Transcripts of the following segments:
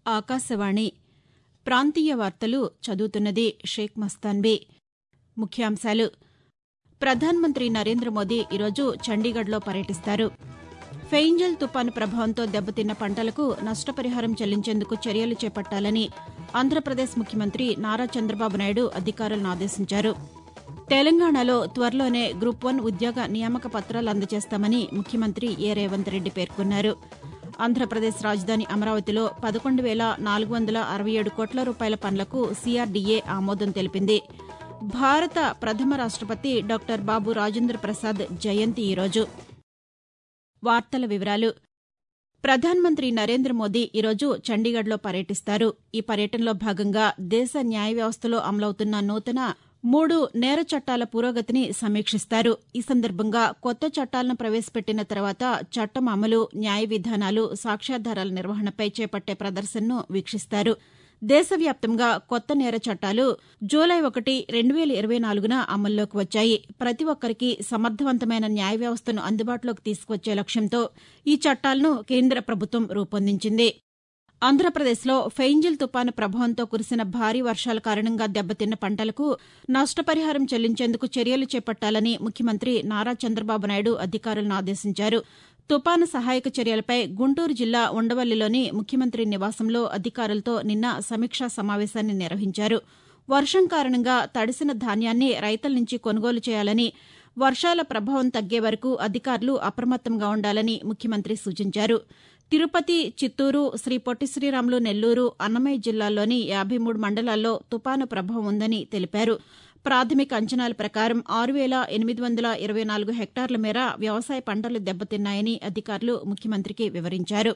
ఆకాశవాణి ప్రాంతీయ వార్తలు చదువుతున్నది షేక్ మస్తాన్బీ ముఖ్యాంశాలు ప్రధానమంత్రి నరేంద్ర మోదీ ఈరోజు చండీగఢ్లో పర్యటిస్తారు ఫెయింజల్ తుపాను ప్రభావంతో దెబ్బతిన్న పంటలకు నష్టపరిహారం చెల్లించేందుకు చర్యలు చేపట్టాలని ఆంధ్రప్రదేశ్ ముఖ్యమంత్రి నారా చంద్రబాబు నాయుడు అధికారులను ఆదేశించారు తెలంగాణలో త్వరలోనే గ్రూప్ వన్ ఉద్యోగ నియామక పత్రాలు అందజేస్తామని ముఖ్యమంత్రి ఏ రేవంత్ రెడ్డి పేర్కొన్నారు ఆంధ్రప్రదేశ్ రాజధాని అమరావతిలో పదకొండు వేల నాలుగు వందల అరవై ఏడు కోట్ల రూపాయల పనులకు సీఆర్డీఏ ఆమోదం తెలిపింది భారత ప్రథమ రాష్టపతి డాక్టర్ బాబు రాజేంద్ర ప్రసాద్ జయంతి ఈరోజు వార్తల వివరాలు ప్రధానమంత్రి నరేంద్ర మోదీ ఈరోజు చండీగఢ్లో పర్యటిస్తారు ఈ పర్యటనలో భాగంగా దేశ న్యాయ వ్యవస్థలో అమలవుతున్న నూతన మూడు నేర చట్టాల పురోగతిని సమీక్షిస్తారు ఈ సందర్భంగా కొత్త చట్టాలను ప్రవేశపెట్టిన తర్వాత చట్టం అమలు న్యాయ విధానాలు సాక్ష్యాధారాల నిర్వహణపై చేపట్టే ప్రదర్శనను వీక్షిస్తారు దేశవ్యాప్తంగా కొత్త నేర చట్టాలు జూలై ఒకటి రెండు వేల ఇరవై నాలుగున అమల్లోకి వచ్చాయి ప్రతి ఒక్కరికి సమర్థవంతమైన న్యాయ వ్యవస్థను అందుబాటులోకి తీసుకొచ్చే లక్ష్యంతో ఈ చట్టాలను కేంద్ర ప్రభుత్వం రూపొందించింది ఆంధ్రప్రదేశ్లో ఫెయింజిల్ తుపాను ప్రభావంతో కురిసిన భారీ వర్షాల కారణంగా దెబ్బతిన్న పంటలకు నష్టపరిహారం చెల్లించేందుకు చర్యలు చేపట్టాలని ముఖ్యమంత్రి నారా చంద్రబాబు నాయుడు అధికారులను ఆదేశించారు తుపాను సహాయక చర్యలపై గుంటూరు జిల్లా ఉండవల్లిలోని ముఖ్యమంత్రి నివాసంలో అధికారులతో నిన్న సమీక్షా సమావేశాన్ని నిర్వహించారు వర్షం కారణంగా తడిసిన ధాన్యాన్ని రైతుల నుంచి కొనుగోలు చేయాలని వర్షాల ప్రభావం తగ్గే వరకు అధికారులు అప్రమత్తంగా ఉండాలని ముఖ్యమంత్రి సూచించారు తిరుపతి చిత్తూరు శ్రీ పొట్టి శ్రీరాములు నెల్లూరు అన్నమయ్య జిల్లాల్లోని యాబై మూడు మండలాల్లో తుపాను ప్రభావం ఉందని తెలిపారు ప్రాథమిక అంచనాల ప్రకారం ఆరు వేల ఎనిమిది వందల ఇరవై నాలుగు హెక్టార్ల మేర వ్యవసాయ పంటలు దెబ్బతిన్నాయని అధికారులు ముఖ్యమంత్రికి వివరించారు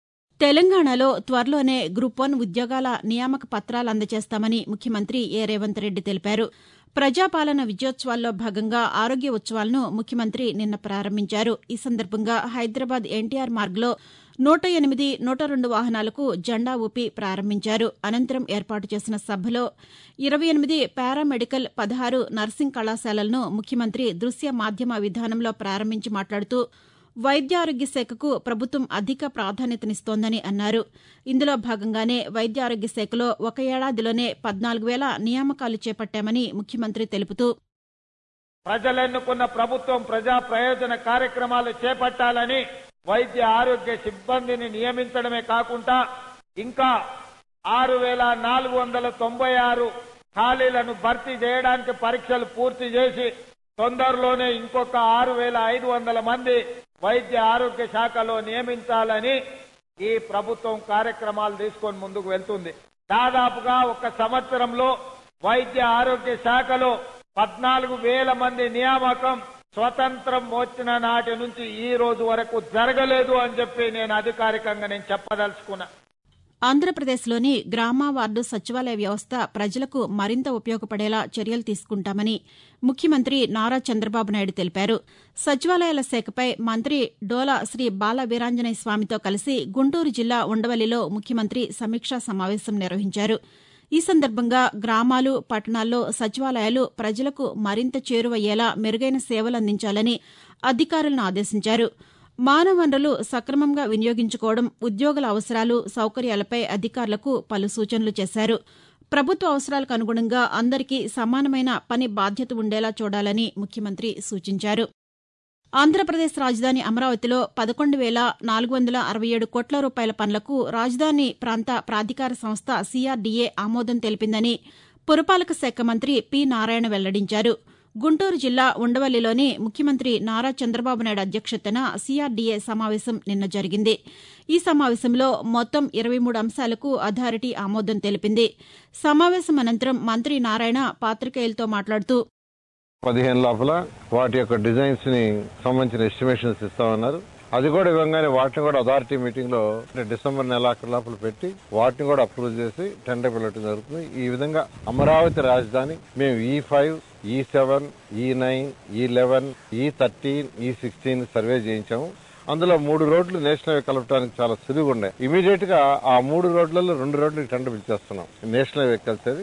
తెలంగాణలో త్వరలోనే గ్రూప్ వన్ ఉద్యోగాల నియామక పత్రాలు అందజేస్తామని ముఖ్యమంత్రి ఏ రేవంత్ రెడ్డి తెలిపారు ప్రజాపాలన విజయోత్సవాల్లో భాగంగా ఆరోగ్య ఉత్సవాలను ముఖ్యమంత్రి నిన్న ప్రారంభించారు ఈ సందర్భంగా హైదరాబాద్ ఎన్టీఆర్ మార్గ్లో నూట ఎనిమిది నూట రెండు వాహనాలకు జెండా ఊపి ప్రారంభించారు అనంతరం ఏర్పాటు చేసిన సభలో ఇరవై ఎనిమిది పారామెడికల్ పదహారు నర్సింగ్ కళాశాలలను ముఖ్యమంత్రి దృశ్య మాధ్యమ విధానంలో ప్రారంభించి మాట్లాడుతూ వైద్యారోగ్య శాఖకు ప్రభుత్వం అధిక ప్రాధాన్యతనిస్తోందని అన్నారు ఇందులో భాగంగానే వైద్యారోగ్య శాఖలో ఒక ఏడాదిలోనే పద్నాలుగు వేల నియామకాలు చేపట్టామని ముఖ్యమంత్రి తెలుపుతూ ప్రజలెన్నుకున్న ప్రభుత్వం ప్రజా ప్రయోజన కార్యక్రమాలు చేపట్టాలని వైద్య ఆరోగ్య సిబ్బందిని నియమించడమే కాకుండా ఇంకా ఆరు వేల నాలుగు వందల తొంభై ఆరు ఖాళీలను భర్తీ చేయడానికి పరీక్షలు పూర్తి చేసి తొందరలోనే ఇంకొక ఆరు వేల ఐదు వందల మంది వైద్య ఆరోగ్య శాఖలో నియమించాలని ఈ ప్రభుత్వం కార్యక్రమాలు తీసుకొని ముందుకు వెళ్తుంది దాదాపుగా ఒక సంవత్సరంలో వైద్య ఆరోగ్య శాఖలో పద్నాలుగు వేల మంది నియామకం స్వతంత్రం వచ్చిన నాటి నుంచి ఈ రోజు వరకు జరగలేదు అని చెప్పి నేను అధికారికంగా నేను చెప్పదలుచుకున్నా ఆంధ్రప్రదేశ్లోని గ్రామ వార్డు సచివాలయ వ్యవస్థ ప్రజలకు మరింత ఉపయోగపడేలా చర్యలు తీసుకుంటామని ముఖ్యమంత్రి నారా చంద్రబాబు నాయుడు తెలిపారు సచివాలయాల శాఖపై మంత్రి డోలా శ్రీ బాల వీరాంజనేయ స్వామితో కలిసి గుంటూరు జిల్లా ఉండవల్లిలో ముఖ్యమంత్రి సమీక్షా సమావేశం నిర్వహించారు ఈ సందర్భంగా గ్రామాలు పట్టణాల్లో సచివాలయాలు ప్రజలకు మరింత చేరువయ్యేలా మెరుగైన సేవలు అందించాలని అధికారులను ఆదేశించారు మానవ వనరులు సక్రమంగా వినియోగించుకోవడం ఉద్యోగుల అవసరాలు సౌకర్యాలపై అధికారులకు పలు సూచనలు చేశారు ప్రభుత్వ అవసరాలకు అనుగుణంగా అందరికీ సమానమైన పని బాధ్యత ఉండేలా చూడాలని ముఖ్యమంత్రి సూచించారు ఆంధ్రప్రదేశ్ రాజధాని అమరావతిలో పదకొండు వేల నాలుగు వందల అరవై ఏడు కోట్ల రూపాయల పనులకు రాజధాని ప్రాంత ప్రాధికార సంస్థ సీఆర్డీఏ ఆమోదం తెలిపిందని పురపాలక శాఖ మంత్రి పి నారాయణ వెల్లడించారు గుంటూరు జిల్లా ఉండవల్లిలోని ముఖ్యమంత్రి నారా చంద్రబాబు నాయుడు అధ్యక్షతన సీఆర్డీఏ సమావేశం నిన్న జరిగింది ఈ సమావేశంలో మొత్తం ఇరవై మూడు అంశాలకు అథారిటీ ఆమోదం తెలిపింది సమావేశం అనంతరం మంత్రి నారాయణ పాతికేయులతో మాట్లాడుతూ పదిహేను లోపల వాటి యొక్క డిజైన్స్ ని సంబంధించిన ఎస్టిమేషన్స్ ఇస్తామన్నారు అది కూడా ఇవ్వగానే వాటిని కూడా అథారిటీ మీటింగ్ లో డిసెంబర్ నెల లోపల పెట్టి వాటిని కూడా అప్రూవ్ చేసి టెండర్ పిల్లటం జరుగుతుంది ఈ విధంగా అమరావతి రాజధాని మేము ఈ ఫైవ్ ఈ సెవెన్ ఈ నైన్ ఈ లెవెన్ ఈ థర్టీన్ ఈ సిక్స్టీన్ సర్వే చేయించాము అందులో మూడు రోడ్లు నేషనల్ హైవే కలపడానికి చాలా సులువుగా ఉన్నాయి ఇమీడియట్ గా ఆ మూడు రోడ్లలో రెండు రోడ్లకి టెండర్ పిలిచేస్తున్నాం నేషనల్ హైవే కలిసేది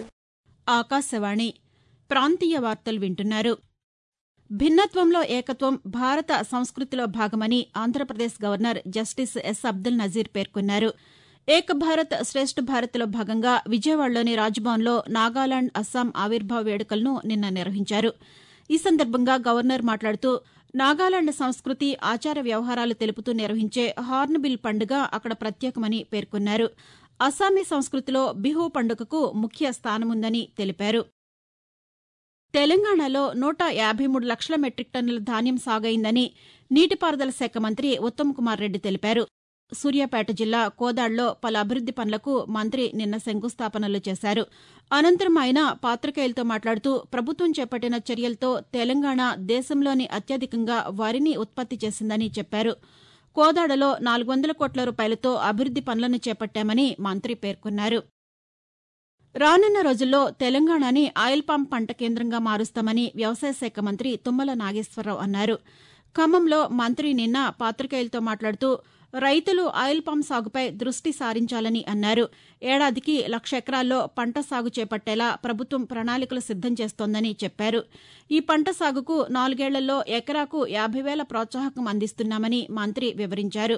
ఆకాశవాణి ప్రాంతీయ వార్తలు వింటున్నారు భిన్నత్వంలో ఏకత్వం భారత సంస్కృతిలో భాగమని Andhra Pradesh governor justice S Abdul Nazeer పేర్కొన్నారు ఏక్ భారత్ శ్రేష్ఠ భారత్లో భాగంగా విజయవాడలోని రాజ్భవన్లో నాగాలాండ్ అస్సాం ఆవిర్భావ వేడుకలను నిన్న నిర్వహించారు ఈ సందర్భంగా గవర్నర్ మాట్లాడుతూ నాగాలాండ్ సంస్కృతి ఆచార వ్యవహారాలు తెలుపుతూ నిర్వహించే హార్న్బిల్ పండుగ అక్కడ ప్రత్యేకమని పేర్కొన్నారు అస్సామీ సంస్కృతిలో బిహు పండుగకు ముఖ్య స్థానముందని తెలిపారు తెలంగాణలో నూట యాభై మూడు లక్షల మెట్రిక్ టన్నుల ధాన్యం సాగైందని నీటిపారుదల శాఖ మంత్రి ఉత్తమ్ కుమార్ రెడ్డి తెలిపారు సూర్యాపేట జిల్లా కోదాడ్లో పలు అభివృద్ది పనులకు మంత్రి నిన్న శంకుస్థాపనలు చేశారు అనంతరం ఆయన పాతికేయులతో మాట్లాడుతూ ప్రభుత్వం చేపట్టిన చర్యలతో తెలంగాణ దేశంలోని అత్యధికంగా వరిని ఉత్పత్తి చేసిందని చెప్పారు కోదాడలో నాలుగు వందల కోట్ల రూపాయలతో అభివృద్ది పనులను చేపట్టామని మంత్రి పేర్కొన్నారు రానున్న రోజుల్లో తెలంగాణని ఆయిల్ పామ్ పంట కేంద్రంగా మారుస్తామని వ్యవసాయ శాఖ మంత్రి తుమ్మల నాగేశ్వరరావు అన్నారు ఖమ్మంలో మంత్రి నిన్న పాతికేయులతో మాట్లాడుతూ రైతులు ఆయిల్ పామ్ సాగుపై దృష్టి సారించాలని అన్నారు ఏడాదికి లక్ష ఎకరాల్లో పంట సాగు చేపట్టేలా ప్రభుత్వం ప్రణాళికలు సిద్దం చేస్తోందని చెప్పారు ఈ పంట సాగుకు నాలుగేళ్లలో ఎకరాకు యాభై వేల ప్రోత్సాహకం అందిస్తున్నామని మంత్రి వివరించారు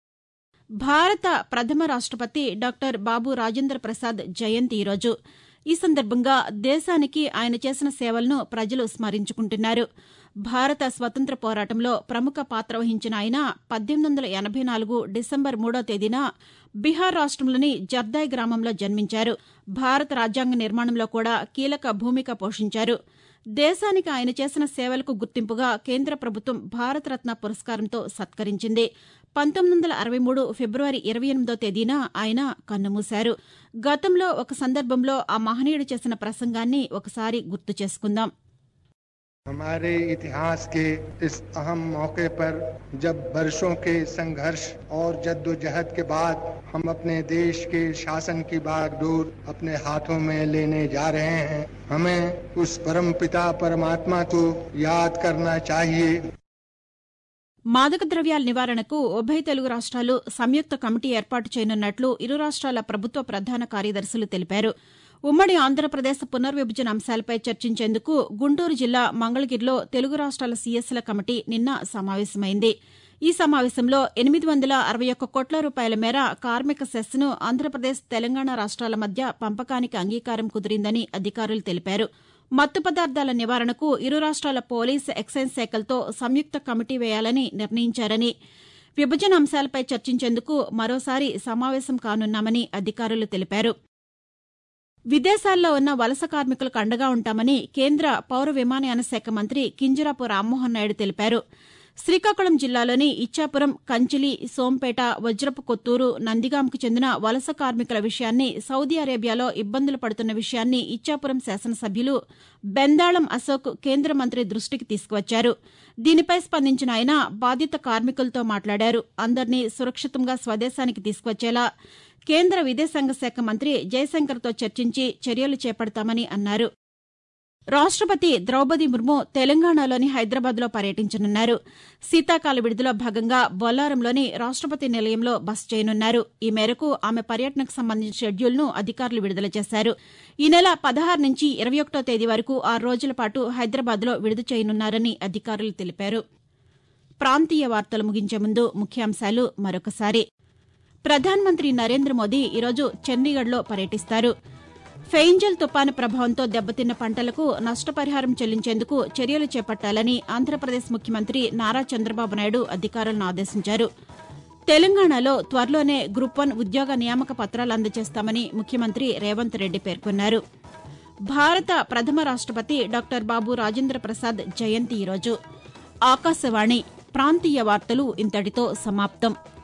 భారత ప్రథమ రాష్టపతి డాక్టర్ బాబు రాజేంద్ర ప్రసాద్ జయంతి ఈరోజు ఈ సందర్భంగా దేశానికి ఆయన చేసిన సేవలను ప్రజలు స్మరించుకుంటున్నారు భారత స్వతంత్ర పోరాటంలో ప్రముఖ పాత్ర వహించిన ఆయన పద్దెనిమిది వందల ఎనభై నాలుగు డిసెంబర్ మూడో తేదీన బీహార్ రాష్టంలోని జర్దాయ్ గ్రామంలో జన్మించారు భారత రాజ్యాంగ నిర్మాణంలో కూడా కీలక భూమిక పోషించారు దేశానికి ఆయన చేసిన సేవలకు గుర్తింపుగా కేంద్ర ప్రభుత్వం భారతరత్న పురస్కారంతో సత్కరించింది పంతొమ్మిది వందల అరవై మూడు ఫిబ్రవరి ఇరవై ఎనిమిదో తేదీన ఆయన కన్నుమూశారు గతంలో ఒక సందర్భంలో ఆ మహనీయుడు చేసిన ప్రసంగాన్ని ఒకసారి గుర్తు చేసుకుందాం हमारे इतिहास के इस अहम मौके पर जब वर्षों के संघर्ष और जद्दोजहद के बाद हम अपने देश के शासन की बागडोर अपने हाथों में लेने जा रहे हैं हमें उस परम पिता परमात्मा को याद करना चाहिए మాదక ద్రవ్యాల నివారణకు ఉభయ తెలుగు రాష్ట్రాలు సంయుక్త కమిటీ ఏర్పాటు చేయనున్నట్లు ఇరు రాష్ట్రాల ప్రభుత్వ ప్రధాన కార్యదర్శులు తెలిపారు ఉమ్మడి ఆంధ్రప్రదేశ్ పునర్విభజన అంశాలపై చర్చించేందుకు గుంటూరు జిల్లా మంగళగిరిలో తెలుగు రాష్ట్రాల సీఎస్ల కమిటీ నిన్న సమావేశమైంది ఈ సమావేశంలో ఎనిమిది వందల అరవై ఒక్క కోట్ల రూపాయల మేర కార్మిక సెస్ను ఆంధ్రప్రదేశ్ తెలంగాణ రాష్ట్రాల మధ్య పంపకానికి అంగీకారం కుదిరిందని అధికారులు తెలిపారు మత్తు పదార్థాల నివారణకు ఇరు రాష్ట్రాల పోలీస్ ఎక్సైజ్ శాఖలతో సంయుక్త కమిటీ వేయాలని నిర్ణయించారని విభజన అంశాలపై చర్చించేందుకు మరోసారి సమావేశం కానున్నామని అధికారులు తెలిపారు విదేశాల్లో ఉన్న వలస కార్మికులకు అండగా ఉంటామని కేంద్ర పౌర విమానయాన శాఖ మంత్రి కింజరాపు రామ్మోహన్ నాయుడు తెలిపారు శ్రీకాకుళం జిల్లాలోని ఇచ్చాపురం కంచిలి సోంపేట వజ్రపు కొత్తూరు నందిగాంకు చెందిన వలస కార్మికుల విషయాన్ని సౌదీ అరేబియాలో ఇబ్బందులు పడుతున్న విషయాన్ని ఇచ్చాపురం శాసనసభ్యులు బెందాళం అశోక్ కేంద్ర మంత్రి దృష్టికి తీసుకువచ్చారు దీనిపై స్పందించిన ఆయన బాధిత కార్మికులతో మాట్లాడారు అందరినీ సురక్షితంగా స్వదేశానికి తీసుకువచ్చేలా కేంద్ర విదేశాంగ శాఖ మంత్రి జయశంకర్తో చర్చించి చర్యలు చేపడతామని అన్నారు రాష్టపతి ద్రౌపది ముర్ము తెలంగాణలోని హైదరాబాద్లో పర్యటించనున్నారు శీతాకాల విడుదల భాగంగా బొల్లారంలోని రాష్టపతి నిలయంలో బస చేయనున్నారు ఈ మేరకు ఆమె పర్యటనకు సంబంధించిన షెడ్యూల్ను అధికారులు విడుదల చేశారు ఈ నెల పదహారు నుంచి ఇరవై ఒకటో తేదీ వరకు ఆరు రోజుల పాటు హైదరాబాద్లో విడుదల చేయనున్నారని అధికారులు తెలిపారు ప్రాంతీయ వార్తలు ముగించే ముందు ముఖ్యాంశాలు మరొకసారి ప్రధానమంత్రి నరేంద్ర మోదీ ఈరోజు చండీగఢ్లో పర్యటిస్తారు ఫెయింజల్ తుపాను ప్రభావంతో దెబ్బతిన్న పంటలకు నష్టపరిహారం చెల్లించేందుకు చర్యలు చేపట్టాలని ఆంధ్రప్రదేశ్ ముఖ్యమంత్రి నారా చంద్రబాబు నాయుడు అధికారులను ఆదేశించారు తెలంగాణలో త్వరలోనే గ్రూప్ వన్ ఉద్యోగ నియామక పత్రాలు అందజేస్తామని ముఖ్యమంత్రి రేవంత్ రెడ్డి పేర్కొన్నారు భారత ప్రథమ రాష్టపతి డాక్టర్ బాబు రాజేంద్ర ప్రసాద్ జయంతి ఈరోజు ఆకాశవాణి ప్రాంతీయ వార్తలు ఇంతటితో సమాప్తం